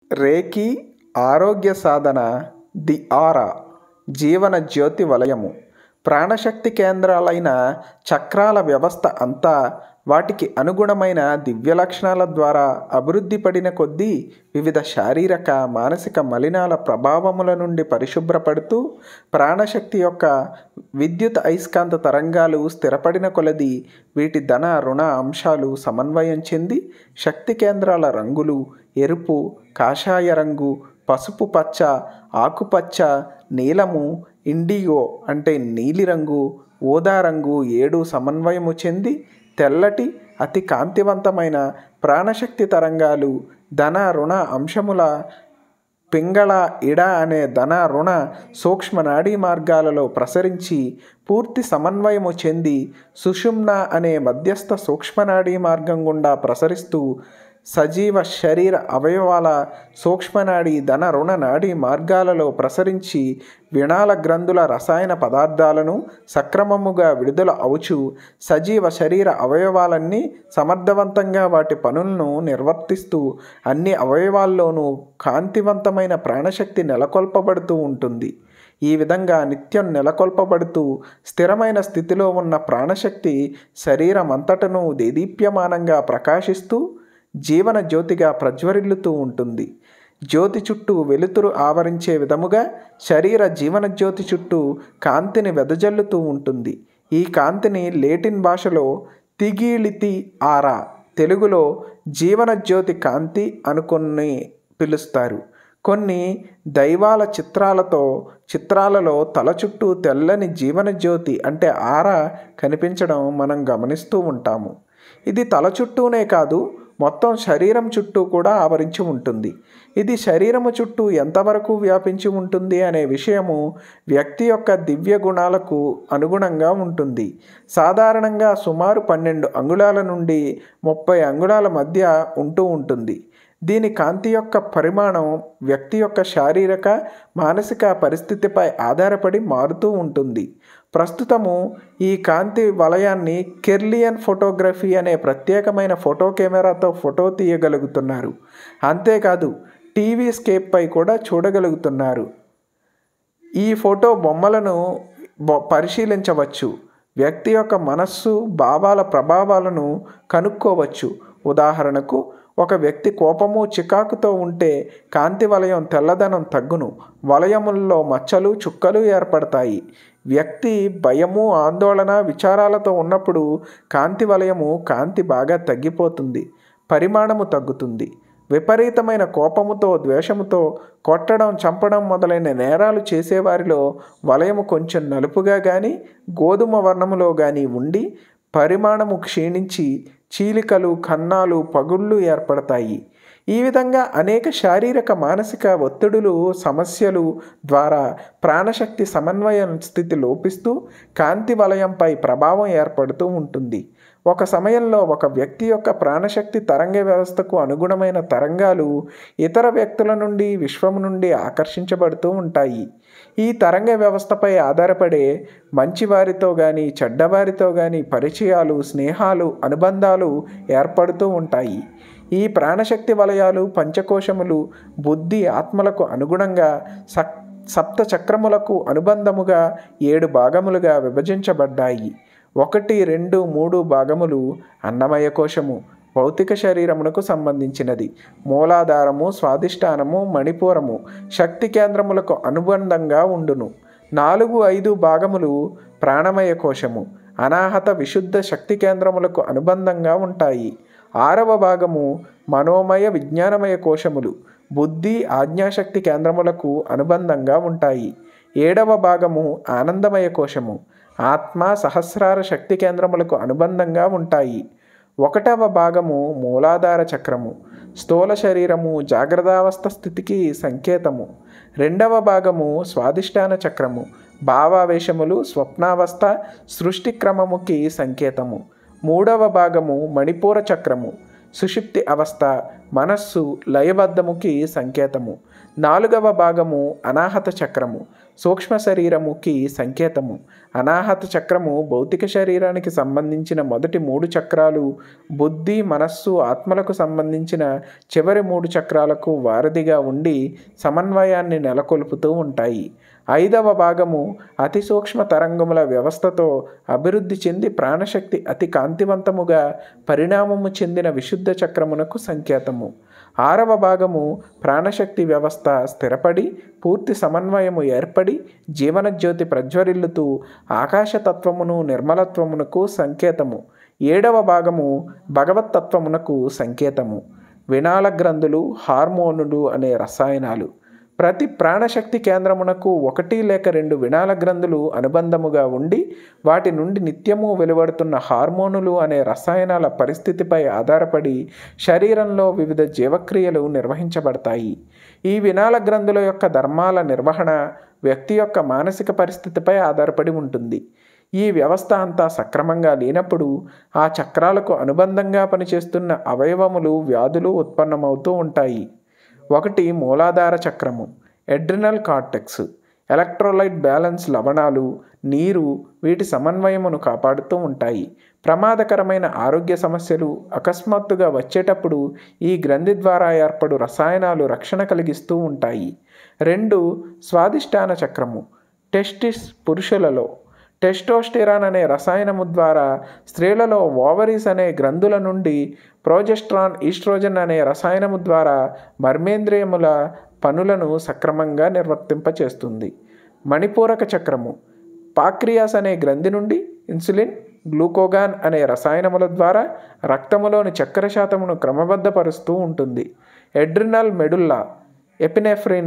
రేకి ఆరోగ్య సాధన ది ఆరా జీవన జ్యోతి వలయము ప్రాణశక్తి కేంద్రాలైన చక్రాల వ్యవస్థ అంతా వాటికి అనుగుణమైన దివ్య లక్షణాల ద్వారా అభివృద్ధి పడిన కొద్దీ వివిధ శారీరక మానసిక మలినాల ప్రభావముల నుండి పరిశుభ్రపడుతూ ప్రాణశక్తి యొక్క విద్యుత్ అయస్కాంత తరంగాలు స్థిరపడిన కొలది వీటి ధన రుణ అంశాలు సమన్వయం చెంది శక్తి కేంద్రాల రంగులు ఎరుపు కాషాయ రంగు పసుపు పచ్చ ఆకుపచ్చ నీలము ఇండిగో అంటే నీలిరంగు ఊదా రంగు ఏడు సమన్వయము చెంది తెల్లటి అతి కాంతివంతమైన ప్రాణశక్తి తరంగాలు ధన రుణ అంశముల పింగళ ఇడ అనే ధన రుణ సూక్ష్మ నాడీ మార్గాలలో ప్రసరించి పూర్తి సమన్వయము చెంది సుషుమ్న అనే మధ్యస్థ సూక్ష్మనాడీ మార్గం గుండా ప్రసరిస్తూ సజీవ శరీర అవయవాల సూక్ష్మనాడి ధన రుణ నాడీ మార్గాలలో ప్రసరించి విణాల గ్రంథుల రసాయన పదార్థాలను సక్రమముగా విడుదల అవుచు సజీవ శరీర అవయవాలన్నీ సమర్థవంతంగా వాటి పనులను నిర్వర్తిస్తూ అన్ని అవయవాల్లోనూ కాంతివంతమైన ప్రాణశక్తి నెలకొల్పబడుతూ ఉంటుంది ఈ విధంగా నిత్యం నెలకొల్పబడుతూ స్థిరమైన స్థితిలో ఉన్న ప్రాణశక్తి శరీరం అంతటను దేదీప్యమానంగా ప్రకాశిస్తూ జీవన జ్యోతిగా ప్రజ్వరిల్లుతూ ఉంటుంది జ్యోతి చుట్టూ వెలుతురు ఆవరించే విధముగా శరీర జీవన జ్యోతి చుట్టూ కాంతిని వెదజల్లుతూ ఉంటుంది ఈ కాంతిని లేటిన్ భాషలో తిగీలితి ఆరా తెలుగులో జీవన జ్యోతి కాంతి అనుకొని పిలుస్తారు కొన్ని దైవాల చిత్రాలతో చిత్రాలలో తల చుట్టూ తెల్లని జీవన జ్యోతి అంటే ఆర కనిపించడం మనం గమనిస్తూ ఉంటాము ఇది తల చుట్టూనే కాదు మొత్తం శరీరం చుట్టూ కూడా ఆవరించి ఉంటుంది ఇది శరీరము చుట్టూ ఎంతవరకు వ్యాపించి ఉంటుంది అనే విషయము వ్యక్తి యొక్క దివ్య గుణాలకు అనుగుణంగా ఉంటుంది సాధారణంగా సుమారు పన్నెండు అంగుళాల నుండి ముప్పై అంగుళాల మధ్య ఉంటూ ఉంటుంది దీని కాంతి యొక్క పరిమాణం వ్యక్తి యొక్క శారీరక మానసిక పరిస్థితిపై ఆధారపడి మారుతూ ఉంటుంది ప్రస్తుతము ఈ కాంతి వలయాన్ని కెర్లియన్ ఫోటోగ్రఫీ అనే ప్రత్యేకమైన ఫోటో కెమెరాతో ఫోటో తీయగలుగుతున్నారు అంతేకాదు టీవీ స్కేప్పై కూడా చూడగలుగుతున్నారు ఈ ఫోటో బొమ్మలను పరిశీలించవచ్చు వ్యక్తి యొక్క మనస్సు భావాల ప్రభావాలను కనుక్కోవచ్చు ఉదాహరణకు ఒక వ్యక్తి కోపము చికాకుతో ఉంటే కాంతి వలయం తెల్లదనం తగ్గును వలయముల్లో మచ్చలు చుక్కలు ఏర్పడతాయి వ్యక్తి భయము ఆందోళన విచారాలతో ఉన్నప్పుడు కాంతి వలయము కాంతి బాగా తగ్గిపోతుంది పరిమాణము తగ్గుతుంది విపరీతమైన కోపముతో ద్వేషముతో కొట్టడం చంపడం మొదలైన నేరాలు చేసేవారిలో వలయము కొంచెం నలుపుగా కానీ గోధుమ వర్ణములో కానీ ఉండి పరిమాణము క్షీణించి చీలికలు కన్నాలు పగుళ్ళు ఏర్పడతాయి ఈ విధంగా అనేక శారీరక మానసిక ఒత్తిడులు సమస్యలు ద్వారా ప్రాణశక్తి సమన్వయ స్థితి లోపిస్తూ కాంతి వలయంపై ప్రభావం ఏర్పడుతూ ఉంటుంది ఒక సమయంలో ఒక వ్యక్తి యొక్క ప్రాణశక్తి తరంగ వ్యవస్థకు అనుగుణమైన తరంగాలు ఇతర వ్యక్తుల నుండి విశ్వం నుండి ఆకర్షించబడుతూ ఉంటాయి ఈ తరంగ వ్యవస్థపై ఆధారపడే మంచివారితో కానీ చెడ్డవారితో కానీ పరిచయాలు స్నేహాలు అనుబంధాలు ఏర్పడుతూ ఉంటాయి ఈ ప్రాణశక్తి వలయాలు పంచకోశములు బుద్ధి ఆత్మలకు అనుగుణంగా సక్ సప్త చక్రములకు అనుబంధముగా ఏడు భాగములుగా విభజించబడ్డాయి ఒకటి రెండు మూడు భాగములు అన్నమయ కోశము భౌతిక శరీరమునకు సంబంధించినది మూలాధారము స్వాదిష్టానము మణిపూరము శక్తి కేంద్రములకు అనుబంధంగా ఉండును నాలుగు ఐదు భాగములు ప్రాణమయ కోశము అనాహత విశుద్ధ శక్తి కేంద్రములకు అనుబంధంగా ఉంటాయి ఆరవ భాగము మనోమయ విజ్ఞానమయ కోశములు బుద్ధి ఆజ్ఞాశక్తి కేంద్రములకు అనుబంధంగా ఉంటాయి ఏడవ భాగము ఆనందమయ కోశము ఆత్మ సహస్రార శక్తి కేంద్రములకు అనుబంధంగా ఉంటాయి ఒకటవ భాగము మూలాధార చక్రము స్థూల శరీరము జాగ్రత్తావస్థ స్థితికి సంకేతము రెండవ భాగము స్వాదిష్టాన చక్రము భావావేశములు స్వప్నావస్థ సృష్టి క్రమముకి సంకేతము మూడవ భాగము మణిపూర చక్రము సుషిప్తి అవస్థ మనస్సు లయబద్ధముకి సంకేతము నాలుగవ భాగము అనాహత చక్రము సూక్ష్మ శరీరముకి సంకేతము అనాహత చక్రము భౌతిక శరీరానికి సంబంధించిన మొదటి మూడు చక్రాలు బుద్ధి మనస్సు ఆత్మలకు సంబంధించిన చివరి మూడు చక్రాలకు వారధిగా ఉండి సమన్వయాన్ని నెలకొల్పుతూ ఉంటాయి ఐదవ భాగము అతి సూక్ష్మ తరంగముల వ్యవస్థతో అభివృద్ధి చెంది ప్రాణశక్తి అతి కాంతివంతముగా పరిణామము చెందిన విశుద్ధ చక్రమునకు సంకేతము ఆరవ భాగము ప్రాణశక్తి వ్యవస్థ స్థిరపడి పూర్తి సమన్వయము ఏర్పడి జీవనజ్యోతి ప్రజ్వరిల్లుతూ ఆకాశతత్వమును నిర్మలత్వమునకు సంకేతము ఏడవ భాగము భగవత్తత్వమునకు సంకేతము వినాళ గ్రంథులు హార్మోనులు అనే రసాయనాలు ప్రతి ప్రాణశక్తి కేంద్రమునకు ఒకటి లేక రెండు వినాల గ్రంథులు అనుబంధముగా ఉండి వాటి నుండి నిత్యము వెలువడుతున్న హార్మోనులు అనే రసాయనాల పరిస్థితిపై ఆధారపడి శరీరంలో వివిధ జీవక్రియలు నిర్వహించబడతాయి ఈ వినాల గ్రంథుల యొక్క ధర్మాల నిర్వహణ వ్యక్తి యొక్క మానసిక పరిస్థితిపై ఆధారపడి ఉంటుంది ఈ వ్యవస్థ అంతా సక్రమంగా లేనప్పుడు ఆ చక్రాలకు అనుబంధంగా పనిచేస్తున్న అవయవములు వ్యాధులు ఉత్పన్నమవుతూ ఉంటాయి ఒకటి మూలాధార చక్రము ఎడ్రినల్ కార్టెక్స్ ఎలక్ట్రోలైట్ బ్యాలెన్స్ లవణాలు నీరు వీటి సమన్వయమును కాపాడుతూ ఉంటాయి ప్రమాదకరమైన ఆరోగ్య సమస్యలు అకస్మాత్తుగా వచ్చేటప్పుడు ఈ గ్రంథి ద్వారా ఏర్పడు రసాయనాలు రక్షణ కలిగిస్తూ ఉంటాయి రెండు స్వాదిష్టాన చక్రము టెస్టిస్ పురుషులలో టెస్టోస్టెరాన్ అనే రసాయనము ద్వారా స్త్రీలలో ఓవరీస్ అనే గ్రంథుల నుండి ప్రోజెస్ట్రాన్ ఈస్ట్రోజన్ అనే రసాయనము ద్వారా మర్మేంద్రియముల పనులను సక్రమంగా నిర్వర్తింపచేస్తుంది మణిపూరక చక్రము పాక్రియాస్ అనే గ్రంథి నుండి ఇన్సులిన్ గ్లూకోగాన్ అనే రసాయనముల ద్వారా రక్తములోని చక్కెర శాతమును క్రమబద్ధపరుస్తూ ఉంటుంది adrenal medulla epinephrine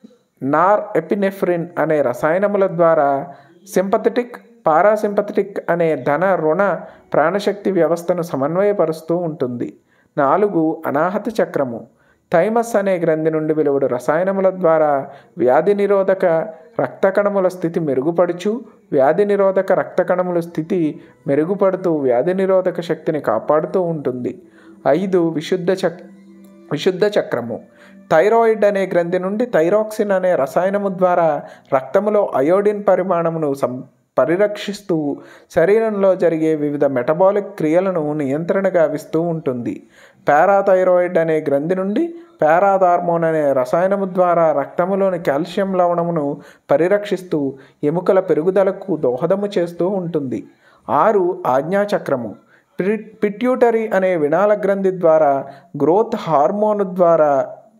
norepinephrine అనే రసాయనముల ద్వారా సింపథెటిక్ పారాసింపథెటిక్ అనే ధన రుణ ప్రాణశక్తి వ్యవస్థను సమన్వయపరుస్తూ ఉంటుంది నాలుగు అనాహత చక్రము థైమస్ అనే గ్రంథి నుండి వెలువడు రసాయనముల ద్వారా వ్యాధి నిరోధక రక్త కణముల స్థితి మెరుగుపడుచు వ్యాధి నిరోధక రక్త కణముల స్థితి మెరుగుపడుతూ వ్యాధి నిరోధక శక్తిని కాపాడుతూ ఉంటుంది ఐదు విశుద్ధ చక్ విశుద్ధ చక్రము థైరాయిడ్ అనే గ్రంథి నుండి థైరాక్సిన్ అనే రసాయనము ద్వారా రక్తములో అయోడిన్ పరిమాణమును సం పరిరక్షిస్తూ శరీరంలో జరిగే వివిధ మెటబాలిక్ క్రియలను నియంత్రణ గావిస్తూ ఉంటుంది పారాథైరాయిడ్ అనే గ్రంథి నుండి పారాథార్మోన్ అనే రసాయనము ద్వారా రక్తములోని కాల్షియం లవణమును పరిరక్షిస్తూ ఎముకల పెరుగుదలకు దోహదము చేస్తూ ఉంటుంది ఆరు ఆజ్ఞాచక్రము పిట్యూటరీ అనే వినాల గ్రంథి ద్వారా గ్రోత్ హార్మోన్ ద్వారా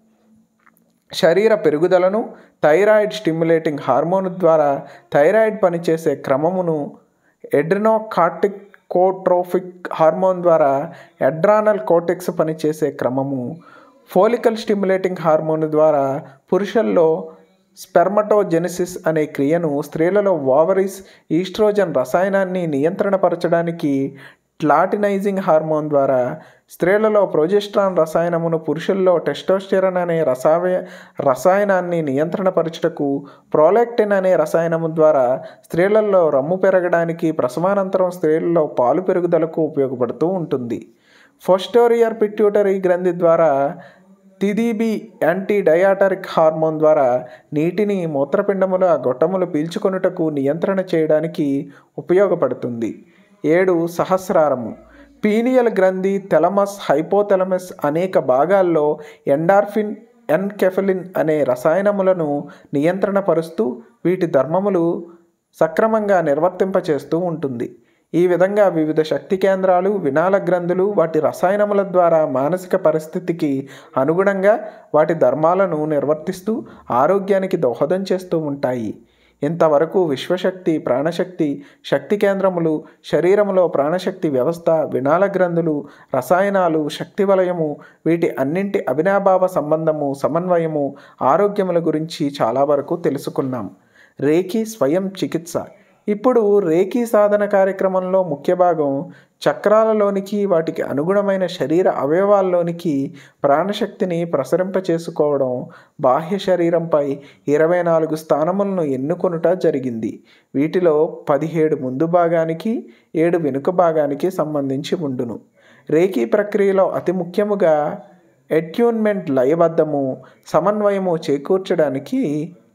శరీర పెరుగుదలను థైరాయిడ్ స్టిమ్యులేటింగ్ హార్మోన్ ద్వారా థైరాయిడ్ పనిచేసే క్రమమును ఎడ్రినోకార్టిక్ కోట్రోఫిక్ హార్మోన్ ద్వారా ఎడ్రానల్ కోటెక్స్ పనిచేసే క్రమము ఫోలికల్ స్టిమ్యులేటింగ్ హార్మోన్ ద్వారా పురుషుల్లో స్పెర్మటోజెనిసిస్ అనే క్రియను స్త్రీలలో ఓవరీస్ ఈస్ట్రోజన్ రసాయనాన్ని నియంత్రణపరచడానికి ట్లాటినైజింగ్ హార్మోన్ ద్వారా స్త్రీలలో ప్రొజెస్ట్రాన్ రసాయనమును పురుషుల్లో టెస్టోస్టెరన్ అనే రసాయ రసాయనాన్ని నియంత్రణపరచుటకు ప్రోలాక్టిన్ అనే రసాయనము ద్వారా స్త్రీలలో రమ్ము పెరగడానికి ప్రసవానంతరం స్త్రీలలో పాలు పెరుగుదలకు ఉపయోగపడుతూ ఉంటుంది ఫోస్టోరియర్ పిట్యూటరీ గ్రంథి ద్వారా తిదిబి యాంటీ డయాటరిక్ హార్మోన్ ద్వారా నీటిని మూత్రపిండముల గొట్టములు పీల్చుకొనుటకు నియంత్రణ చేయడానికి ఉపయోగపడుతుంది ఏడు సహస్రారము పీనియల్ గ్రంథి తెలమస్ హైపోథెలమస్ అనేక భాగాల్లో ఎండార్ఫిన్ ఎన్కెఫలిన్ అనే రసాయనములను నియంత్రణపరుస్తూ వీటి ధర్మములు సక్రమంగా నిర్వర్తింపచేస్తూ ఉంటుంది ఈ విధంగా వివిధ శక్తి కేంద్రాలు వినాల గ్రంథులు వాటి రసాయనముల ద్వారా మానసిక పరిస్థితికి అనుగుణంగా వాటి ధర్మాలను నిర్వర్తిస్తూ ఆరోగ్యానికి దోహదం చేస్తూ ఉంటాయి ఇంతవరకు విశ్వశక్తి ప్రాణశక్తి శక్తి కేంద్రములు శరీరములో ప్రాణశక్తి వ్యవస్థ వినాల గ్రంథులు రసాయనాలు శక్తి వలయము వీటి అన్నింటి అవినాభావ సంబంధము సమన్వయము ఆరోగ్యముల గురించి చాలా వరకు తెలుసుకున్నాం రేఖీ స్వయం చికిత్స ఇప్పుడు రేఖీ సాధన కార్యక్రమంలో ముఖ్య భాగం చక్రాలలోనికి వాటికి అనుగుణమైన శరీర అవయవాల్లోనికి ప్రాణశక్తిని ప్రసరింపచేసుకోవడం బాహ్య శరీరంపై ఇరవై నాలుగు స్థానములను ఎన్నుకొనుట జరిగింది వీటిలో పదిహేడు ముందు భాగానికి ఏడు వెనుక భాగానికి సంబంధించి ఉండును రేఖీ ప్రక్రియలో అతి ముఖ్యముగా ఎట్యూన్మెంట్ లయబద్ధము సమన్వయము చేకూర్చడానికి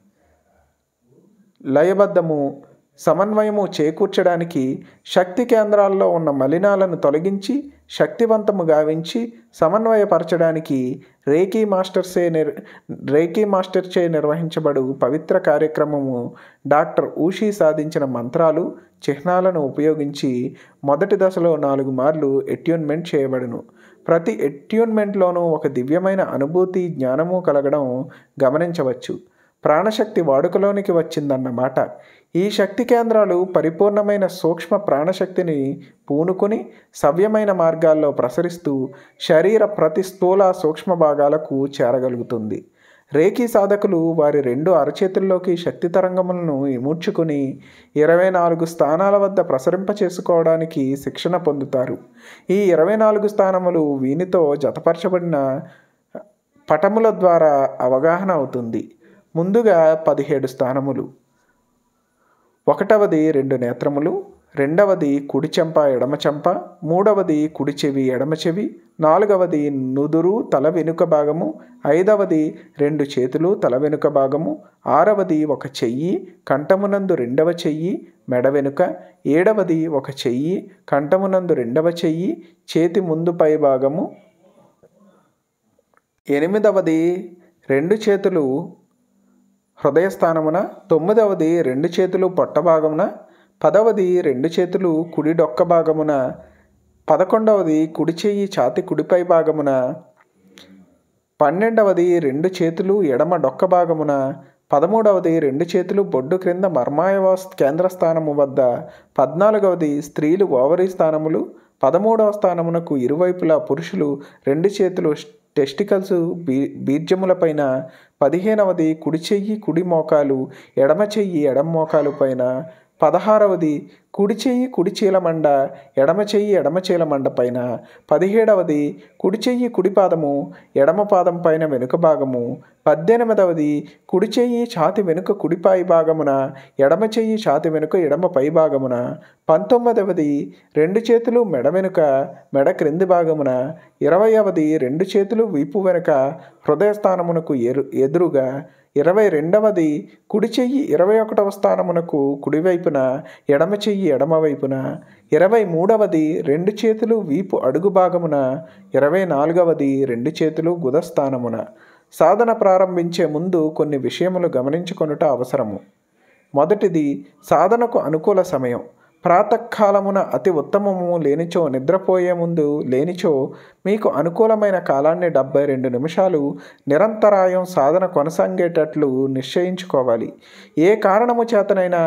లయబద్ధము సమన్వయము చేకూర్చడానికి శక్తి కేంద్రాల్లో ఉన్న మలినాలను తొలగించి శక్తివంతము గావించి సమన్వయపరచడానికి రేకీ మాస్టర్సే నిర్ రేకీ మాస్టర్చే నిర్వహించబడు పవిత్ర కార్యక్రమము డాక్టర్ ఊషి సాధించిన మంత్రాలు చిహ్నాలను ఉపయోగించి మొదటి దశలో నాలుగు మార్లు ఎట్యూన్మెంట్ చేయబడును ప్రతి ఎట్యూన్మెంట్లోనూ ఒక దివ్యమైన అనుభూతి జ్ఞానము కలగడం గమనించవచ్చు ప్రాణశక్తి వాడుకలోనికి వచ్చిందన్నమాట ఈ శక్తి కేంద్రాలు పరిపూర్ణమైన సూక్ష్మ ప్రాణశక్తిని పూనుకొని సవ్యమైన మార్గాల్లో ప్రసరిస్తూ శరీర ప్రతి స్థూల సూక్ష్మ భాగాలకు చేరగలుగుతుంది రేఖీ సాధకులు వారి రెండు అరచేతుల్లోకి శక్తి తరంగములను ఇముడ్చుకుని ఇరవై నాలుగు స్థానాల వద్ద ప్రసరింప చేసుకోవడానికి శిక్షణ పొందుతారు ఈ ఇరవై నాలుగు స్థానములు వీనితో జతపరచబడిన పటముల ద్వారా అవగాహన అవుతుంది ముందుగా పదిహేడు స్థానములు ఒకటవది రెండు నేత్రములు రెండవది కుడి చెంప ఎడమ చెంప మూడవది కుడి చెవి ఎడమ చెవి నాలుగవది నుదురు తల వెనుక భాగము ఐదవది రెండు చేతులు తల వెనుక భాగము ఆరవది ఒక చెయ్యి కంఠమునందు రెండవ చెయ్యి మెడ వెనుక ఏడవది ఒక చెయ్యి కంఠమునందు రెండవ చెయ్యి చేతి ముందు పై భాగము ఎనిమిదవది రెండు చేతులు హృదయస్థానమున తొమ్మిదవది రెండు చేతులు పొట్ట భాగమున పదవది రెండు చేతులు కుడి డొక్క భాగమున పదకొండవది కుడి చెయ్యి ఛాతి కుడిపై భాగమున పన్నెండవది రెండు చేతులు ఎడమ డొక్క భాగమున పదమూడవది రెండు చేతులు బొడ్డు క్రింద మర్మాయవ కేంద్ర స్థానము వద్ద పద్నాలుగవది స్త్రీలు ఓవరీ స్థానములు పదమూడవ స్థానమునకు ఇరువైపులా పురుషులు రెండు చేతులు టెస్టికల్స్ బీ బీర్జములపైన పదిహేనవది కుడి చెయ్యి కుడి మోకాలు ఎడమ చెయ్యి ఎడమ మోకాలు పైన పదహారవది కుడి చెయ్యి కుడి చీలమండ ఎడమ చెయ్యి ఎడమ చీలమండ పైన పదిహేడవది కుడి చెయ్యి కుడి పాదము ఎడమ పాదం పైన వెనుక భాగము పద్దెనిమిదవది కుడి చెయ్యి ఛాతి వెనుక కుడిపాయి భాగమున ఎడమ చెయ్యి ఛాతి వెనుక ఎడమ పై భాగమున పంతొమ్మిదవది రెండు చేతులు మెడ వెనుక మెడ క్రింది భాగమున ఇరవయవది రెండు చేతులు వీపు వెనుక హృదయ స్థానమునకు ఎరు ఎదురుగా ఇరవై రెండవది కుడి చెయ్యి ఇరవై ఒకటవ స్థానమునకు కుడివైపున ఎడమ చెయ్యి ఎడమ వైపున ఇరవై మూడవది రెండు చేతులు వీపు అడుగు భాగమున ఇరవై నాలుగవది రెండు చేతులు గుదస్థానమున సాధన ప్రారంభించే ముందు కొన్ని విషయములు గమనించుకొనుట అవసరము మొదటిది సాధనకు అనుకూల సమయం ప్రాతకాలమున అతి ఉత్తమము లేనిచో నిద్రపోయే ముందు లేనిచో మీకు అనుకూలమైన కాలాన్ని డెబ్బై రెండు నిమిషాలు నిరంతరాయం సాధన కొనసాగేటట్లు నిశ్చయించుకోవాలి ఏ కారణము చేతనైనా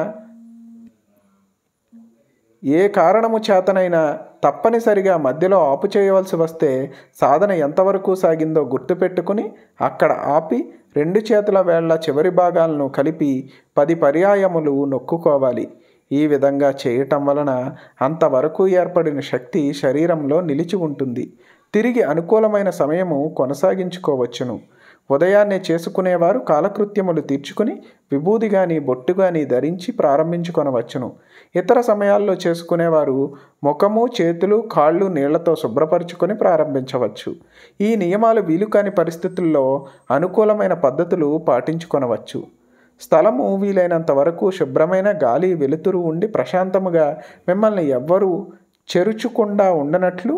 ఏ కారణము చేతనైనా తప్పనిసరిగా మధ్యలో ఆపు చేయవలసి వస్తే సాధన ఎంతవరకు సాగిందో గుర్తుపెట్టుకుని అక్కడ ఆపి రెండు చేతుల వేళ్ల చివరి భాగాలను కలిపి పది పర్యాయములు నొక్కుకోవాలి ఈ విధంగా చేయటం వలన అంతవరకు ఏర్పడిన శక్తి శరీరంలో నిలిచి ఉంటుంది తిరిగి అనుకూలమైన సమయము కొనసాగించుకోవచ్చును ఉదయాన్నే చేసుకునేవారు కాలకృత్యములు తీర్చుకుని విభూది గాని బొట్టు గాని ధరించి ప్రారంభించుకొనవచ్చును ఇతర సమయాల్లో చేసుకునేవారు ముఖము చేతులు కాళ్ళు నీళ్లతో శుభ్రపరచుకొని ప్రారంభించవచ్చు ఈ నియమాలు వీలు కాని పరిస్థితుల్లో అనుకూలమైన పద్ధతులు పాటించుకొనవచ్చు స్థలము వీలైనంత వరకు శుభ్రమైన గాలి వెలుతురు ఉండి ప్రశాంతముగా మిమ్మల్ని ఎవ్వరూ చెరుచుకుండా ఉండనట్లు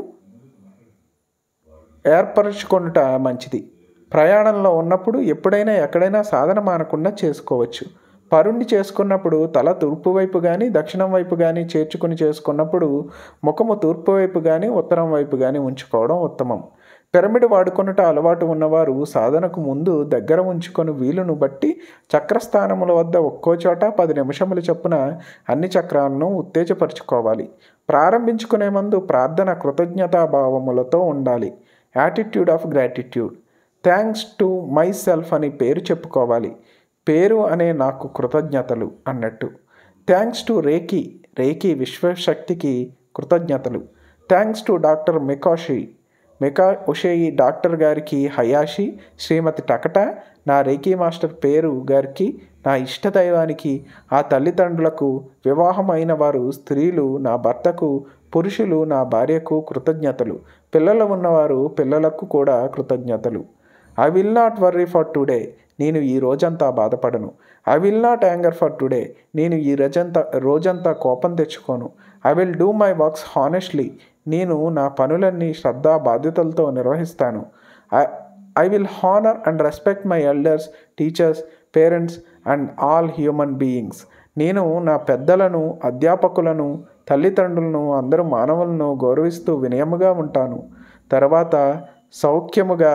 ఏర్పరచుకొనుట మంచిది ప్రయాణంలో ఉన్నప్పుడు ఎప్పుడైనా ఎక్కడైనా సాధన మానకుండా చేసుకోవచ్చు పరుణ్ణి చేసుకున్నప్పుడు తల తూర్పు వైపు కానీ దక్షిణం వైపు కానీ చేర్చుకుని చేసుకున్నప్పుడు ముఖము తూర్పు వైపు కానీ ఉత్తరం వైపు కానీ ఉంచుకోవడం ఉత్తమం పిరమిడ్ వాడుకొనుట అలవాటు ఉన్నవారు సాధనకు ముందు దగ్గర ఉంచుకొని వీలును బట్టి చక్రస్థానముల వద్ద ఒక్కో చోట పది నిమిషముల చొప్పున అన్ని చక్రాలను ఉత్తేజపరుచుకోవాలి ప్రారంభించుకునే ముందు ప్రార్థన కృతజ్ఞతాభావములతో ఉండాలి attitude of gratitude thanks to myself అని పేరు చెప్పుకోవాలి పేరు అనే నాకు కృతజ్ఞతలు అన్నట్టు థ్యాంక్స్ టు రేకి రేకి విశ్వశక్తికి కృతజ్ఞతలు thanks to doctor Mikashi Mika Usui doctor గారికి హయాషి శ్రీమతి టకట నా రేకీ మాస్టర్ పేరు గారికి నా ఇష్టదైవానికి ఆ తల్లిదండ్రులకు వివాహం అయిన వారు స్త్రీలు నా భర్తకు పురుషులు నా భార్యకు కృతజ్ఞతలు పిల్లలు ఉన్నవారు పిల్లలకు కూడా కృతజ్ఞతలు I will not worry for today నేను ఈ రోజంతా బాధపడను I will not anger for today నేను ఈ రోజంతా రోజంతా కోపం తెచ్చుకోను I will do my works honestly నేను నా పనులన్నీ శ్రద్ధ బాధ్యతలతో నిర్వహిస్తాను I I will honour and respect my elders teachers parents and all human beings నేను నా పెద్దలను అధ్యాపకులను తల్లిదండ్రులను అందరూ మానవులను గౌరవిస్తూ వినయముగా ఉంటాను తర్వాత సౌఖ్యముగా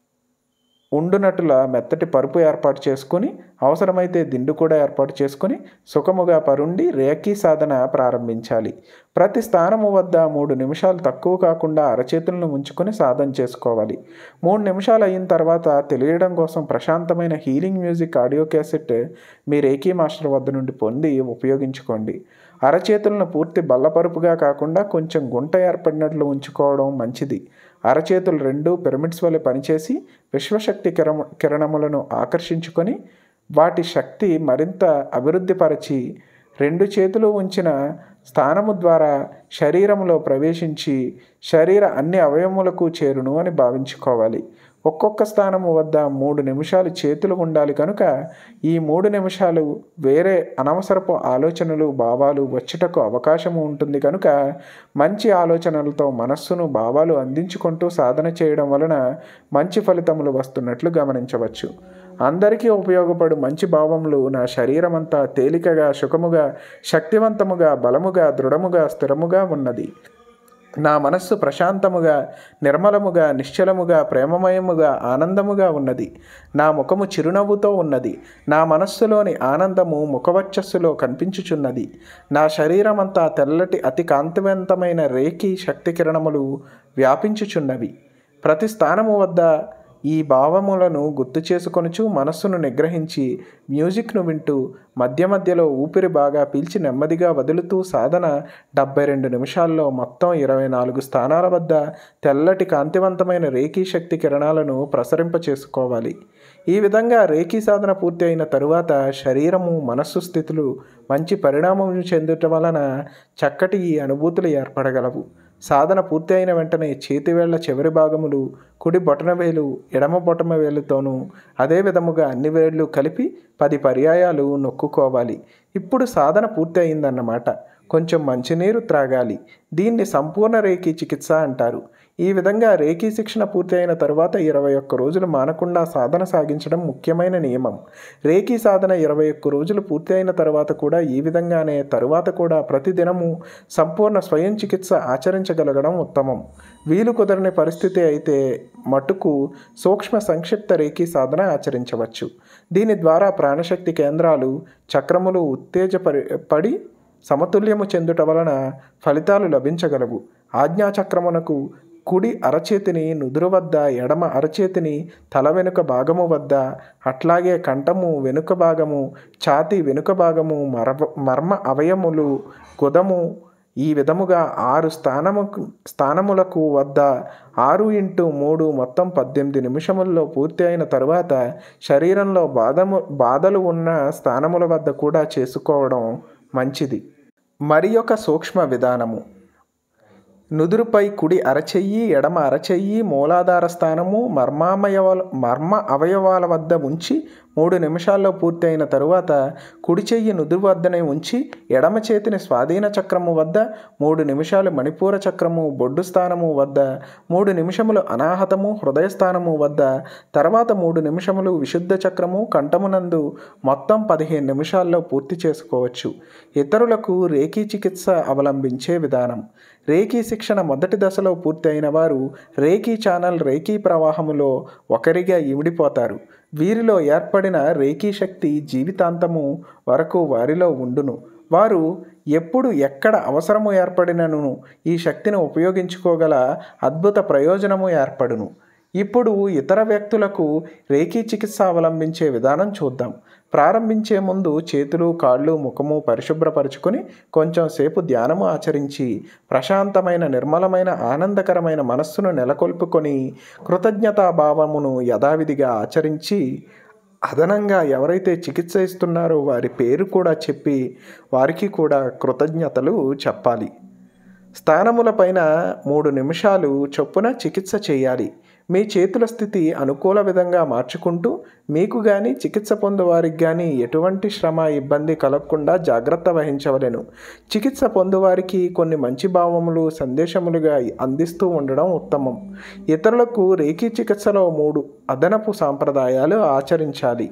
ఉండునట్టుల మెత్తటి పరుపు ఏర్పాటు చేసుకొని అవసరమైతే దిండు కూడా ఏర్పాటు చేసుకొని సుఖముగా పరుండి రేఖీ సాధన ప్రారంభించాలి ప్రతి స్థానము వద్ద మూడు నిమిషాలు తక్కువ కాకుండా అరచేతులను ఉంచుకొని సాధన చేసుకోవాలి మూడు నిమిషాలు అయిన తర్వాత తెలియడం కోసం ప్రశాంతమైన హీలింగ్ మ్యూజిక్ ఆడియో క్యాసెట్ మీ రేఖీ మాస్టర్ వద్ద నుండి పొంది ఉపయోగించుకోండి అరచేతులను పూర్తి బల్లపరుపుగా కాకుండా కొంచెం గుంట ఏర్పడినట్లు ఉంచుకోవడం మంచిది అరచేతులు రెండు పిరమిడ్స్ వలె పనిచేసి విశ్వశక్తి కిరమ కిరణములను ఆకర్షించుకొని వాటి శక్తి మరింత అభివృద్ధిపరచి రెండు చేతులు ఉంచిన స్థానము ద్వారా శరీరంలో ప్రవేశించి శరీర అన్ని అవయవములకు చేరును అని భావించుకోవాలి ఒక్కొక్క స్థానము వద్ద మూడు నిమిషాలు చేతులు ఉండాలి కనుక ఈ మూడు నిమిషాలు వేరే అనవసరపు ఆలోచనలు భావాలు వచ్చుటకు అవకాశం ఉంటుంది కనుక మంచి ఆలోచనలతో మనస్సును భావాలు అందించుకుంటూ సాధన చేయడం వలన మంచి ఫలితములు వస్తున్నట్లు గమనించవచ్చు అందరికీ ఉపయోగపడు మంచి భావములు నా శరీరం అంతా తేలికగా సుఖముగా శక్తివంతముగా బలముగా దృఢముగా స్థిరముగా ఉన్నది నా మనస్సు ప్రశాంతముగా నిర్మలముగా నిశ్చలముగా ప్రేమమయముగా ఆనందముగా ఉన్నది నా ముఖము చిరునవ్వుతో ఉన్నది నా మనస్సులోని ఆనందము ముఖవచ్చస్సులో కనిపించుచున్నది నా శరీరమంతా తెల్లటి అతి కాంతివంతమైన రేఖి శక్తి కిరణములు వ్యాపించుచున్నవి ప్రతి స్థానము వద్ద ఈ భావములను గుర్తు చేసుకొనుచు మనస్సును నిగ్రహించి మ్యూజిక్ను వింటూ మధ్య మధ్యలో ఊపిరి బాగా పీల్చి నెమ్మదిగా వదులుతూ సాధన డెబ్బై రెండు నిమిషాల్లో మొత్తం ఇరవై నాలుగు స్థానాల వద్ద తెల్లటి కాంతివంతమైన రేఖీ శక్తి కిరణాలను ప్రసరింప చేసుకోవాలి ఈ విధంగా రేఖీ సాధన పూర్తి అయిన తరువాత శరీరము మనస్సు స్థితులు మంచి పరిణామం చెందుట వలన చక్కటి ఈ అనుభూతులు ఏర్పడగలవు సాధన పూర్తి అయిన వెంటనే చేతివేళ్ల చివరి భాగములు కుడి బొటన వేలు ఎడమ బొటమ వేలుతోనూ అదే విధముగా అన్ని వేళ్ళు కలిపి పది పర్యాయాలు నొక్కుకోవాలి ఇప్పుడు సాధన పూర్తి అయిందన్నమాట కొంచెం మంచినీరు త్రాగాలి దీన్ని సంపూర్ణ రేఖీ చికిత్స అంటారు ఈ విధంగా రేఖీ శిక్షణ పూర్తి అయిన తరువాత ఇరవై ఒక్క రోజులు మానకుండా సాధన సాగించడం ముఖ్యమైన నియమం రేఖీ సాధన ఇరవై ఒక్క రోజులు పూర్తి అయిన తర్వాత కూడా ఈ విధంగానే తరువాత కూడా ప్రతిదినము సంపూర్ణ స్వయం చికిత్స ఆచరించగలగడం ఉత్తమం వీలు కుదరని పరిస్థితి అయితే మటుకు సూక్ష్మ సంక్షిప్త రేఖీ సాధన ఆచరించవచ్చు దీని ద్వారా ప్రాణశక్తి కేంద్రాలు చక్రములు ఉత్తేజపరి పడి సమతుల్యము చెందుట వలన ఫలితాలు లభించగలవు ఆజ్ఞాచక్రమునకు కుడి అరచేతిని నుదురు వద్ద ఎడమ అరచేతిని తల వెనుక భాగము వద్ద అట్లాగే కంఠము వెనుక భాగము ఛాతి వెనుక భాగము మర్మ మర్మ అవయములు గుదము ఈ విధముగా ఆరు స్థానము స్థానములకు వద్ద ఆరు ఇంటూ మూడు మొత్తం పద్దెనిమిది నిమిషముల్లో పూర్తి అయిన తరువాత శరీరంలో బాధము బాధలు ఉన్న స్థానముల వద్ద కూడా చేసుకోవడం మంచిది మరి ఒక సూక్ష్మ విధానము నుదురుపై కుడి అరచెయ్యి ఎడమ అరచెయ్యి మూలాధార స్థానము మర్మామయవాల మర్మ అవయవాల వద్ద ఉంచి మూడు నిమిషాల్లో పూర్తి అయిన తరువాత కుడి చెయ్యి నుదురు వద్దనే ఉంచి ఎడమ చేతిని స్వాధీన చక్రము వద్ద మూడు నిమిషాలు మణిపూర చక్రము బొడ్డు స్థానము వద్ద మూడు నిమిషములు అనాహతము హృదయ స్థానము వద్ద తర్వాత మూడు నిమిషములు విశుద్ధ చక్రము కంఠమునందు మొత్తం పదిహేను నిమిషాల్లో పూర్తి చేసుకోవచ్చు ఇతరులకు రేఖీ చికిత్స అవలంబించే విధానం రేఖీ శిక్షణ మొదటి దశలో పూర్తి అయిన వారు రేఖీ ఛానల్ రేఖీ ప్రవాహములో ఒకరిగా ఇమిడిపోతారు వీరిలో ఏర్పడిన రేఖీ శక్తి జీవితాంతము వరకు వారిలో ఉండును వారు ఎప్పుడు ఎక్కడ అవసరము ఏర్పడినను ఈ శక్తిని ఉపయోగించుకోగల అద్భుత ప్రయోజనము ఏర్పడును ఇప్పుడు ఇతర వ్యక్తులకు రేఖీ చికిత్స అవలంబించే విధానం చూద్దాం ప్రారంభించే ముందు చేతులు కాళ్ళు ముఖము పరిశుభ్రపరచుకొని కొంచెం సేపు ధ్యానము ఆచరించి ప్రశాంతమైన నిర్మలమైన ఆనందకరమైన మనస్సును నెలకొల్పుకొని కృతజ్ఞతాభావమును యథావిధిగా ఆచరించి అదనంగా ఎవరైతే చికిత్స ఇస్తున్నారో వారి పేరు కూడా చెప్పి వారికి కూడా కృతజ్ఞతలు చెప్పాలి స్థానములపైన మూడు నిమిషాలు చొప్పున చికిత్స చేయాలి మీ చేతుల స్థితి అనుకూల విధంగా మార్చుకుంటూ మీకు కానీ చికిత్స పొందువారికి కానీ ఎటువంటి శ్రమ ఇబ్బంది కలగకుండా జాగ్రత్త వహించవలెను చికిత్స పొందువారికి కొన్ని మంచి భావములు సందేశములుగా అందిస్తూ ఉండడం ఉత్తమం ఇతరులకు రేఖీ చికిత్సలో మూడు అదనపు సాంప్రదాయాలు ఆచరించాలి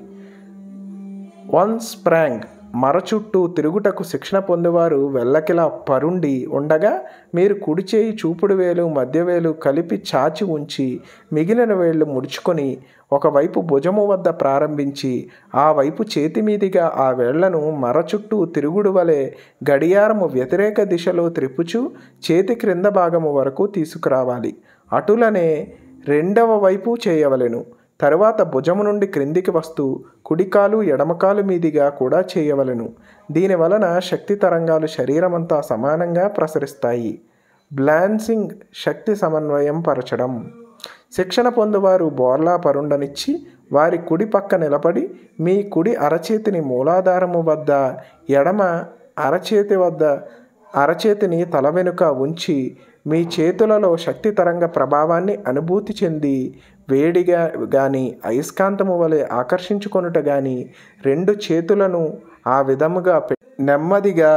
వన్ స్ప్రాంగ్ మర చుట్టూ తిరుగుటకు శిక్షణ పొందేవారు వెళ్ళకిలా పరుండి ఉండగా మీరు కుడి చేయి చూపుడు వేలు మధ్య వేలు కలిపి చాచి ఉంచి మిగిలిన వేళ్ళు ముడుచుకొని ఒకవైపు భుజము వద్ద ప్రారంభించి ఆ వైపు చేతి మీదిగా ఆ వేళ్లను మర చుట్టూ తిరుగుడు వలె గడియారము వ్యతిరేక దిశలో త్రిప్పుచు చేతి క్రింద భాగము వరకు తీసుకురావాలి అటులనే రెండవ వైపు చేయవలెను తరువాత భుజము నుండి క్రిందికి వస్తూ కుడికాలు ఎడమకాలు మీదిగా కూడా చేయవలెను దీని వలన శక్తి తరంగాలు శరీరమంతా సమానంగా ప్రసరిస్తాయి బ్లాన్సింగ్ శక్తి సమన్వయం పరచడం శిక్షణ పొందువారు బోర్లా పరుండనిచ్చి వారి కుడి పక్క నిలబడి మీ కుడి అరచేతిని మూలాధారము వద్ద ఎడమ అరచేతి వద్ద అరచేతిని తల వెనుక ఉంచి మీ చేతులలో శక్తి తరంగ ప్రభావాన్ని అనుభూతి చెంది వేడిగా కానీ అయస్కాంతము వలె ఆకర్షించుకొనుట కానీ రెండు చేతులను ఆ విధముగా పె- నెమ్మదిగా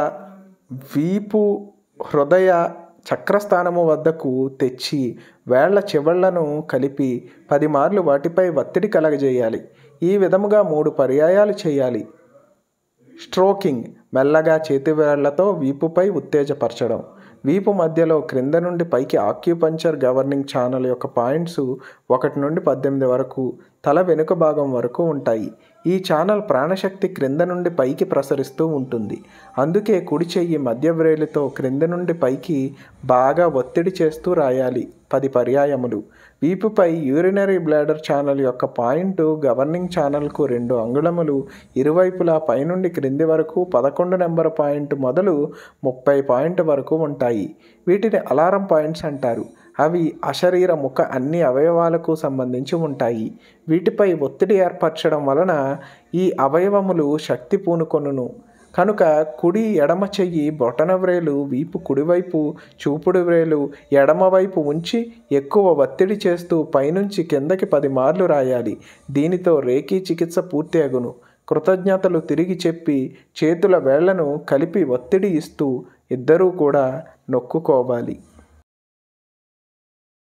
వీపు హృదయ చక్రస్థానము వద్దకు తెచ్చి వేళ్ల చివళ్లను కలిపి పది మార్లు వాటిపై ఒత్తిడి కలగజేయాలి ఈ విధముగా మూడు పర్యాయాలు చేయాలి స్ట్రోకింగ్ మెల్లగా చేతివేళ్లతో వీపుపై ఉత్తేజపరచడం వీపు మధ్యలో క్రింద నుండి పైకి ఆక్యుపంచర్ గవర్నింగ్ ఛానల్ యొక్క పాయింట్స్ ఒకటి నుండి పద్దెనిమిది వరకు తల వెనుక భాగం వరకు ఉంటాయి ఈ ఛానల్ ప్రాణశక్తి క్రింద నుండి పైకి ప్రసరిస్తూ ఉంటుంది అందుకే కుడి చెయ్యి మధ్య వ్రేలితో క్రింద నుండి పైకి బాగా ఒత్తిడి చేస్తూ రాయాలి పది పర్యాయములు వీపుపై యూరినరీ బ్లాడర్ ఛానల్ యొక్క పాయింట్ గవర్నింగ్ ఛానల్కు రెండు అంగుళములు ఇరువైపులా పైనుండి క్రింది వరకు పదకొండు నెంబర్ పాయింట్ మొదలు ముప్పై పాయింట్ వరకు ఉంటాయి వీటిని అలారం పాయింట్స్ అంటారు అవి అశరీర ముఖ అన్ని అవయవాలకు సంబంధించి ఉంటాయి వీటిపై ఒత్తిడి ఏర్పరచడం వలన ఈ అవయవములు శక్తి పూనుకొనును కనుక కుడి ఎడమ చెయ్యి బొటన వ్రేలు వీపు కుడివైపు చూపుడు వ్రేలు ఎడమవైపు ఉంచి ఎక్కువ ఒత్తిడి చేస్తూ పైనుంచి కిందకి పది మార్లు రాయాలి దీనితో రేఖీ చికిత్స పూర్తి అగును కృతజ్ఞతలు తిరిగి చెప్పి చేతుల వేళ్లను కలిపి ఒత్తిడి ఇస్తూ ఇద్దరూ కూడా నొక్కుకోవాలి